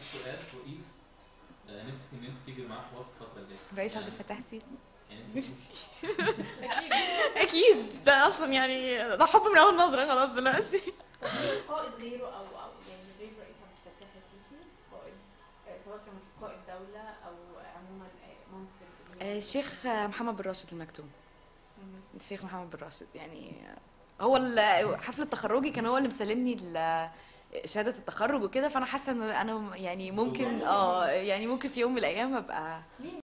سؤال رئيس آه، نفسك ان انت تيجي معاه حوار في الفتره الجايه الرئيس عبد يعني- الفتاح السيسي يعني انت نفسي اكيد اكيد ده اصلا يعني ده حب من اول نظره خلاص دلوقتي طب في قائد غيره او او يعني غير رئيس عبد الفتاح السيسي قائد آه، سواء كان قائد دوله او عموما آه، منصب آه، الشيخ محمد بن راشد المكتوم الشيخ محمد بن راشد يعني هو ال- حفل تخرجي كان هو اللي مسلمني ال- شهاده التخرج وكده فانا حاسه ان انا يعني ممكن اه يعني ممكن في يوم من الايام ابقى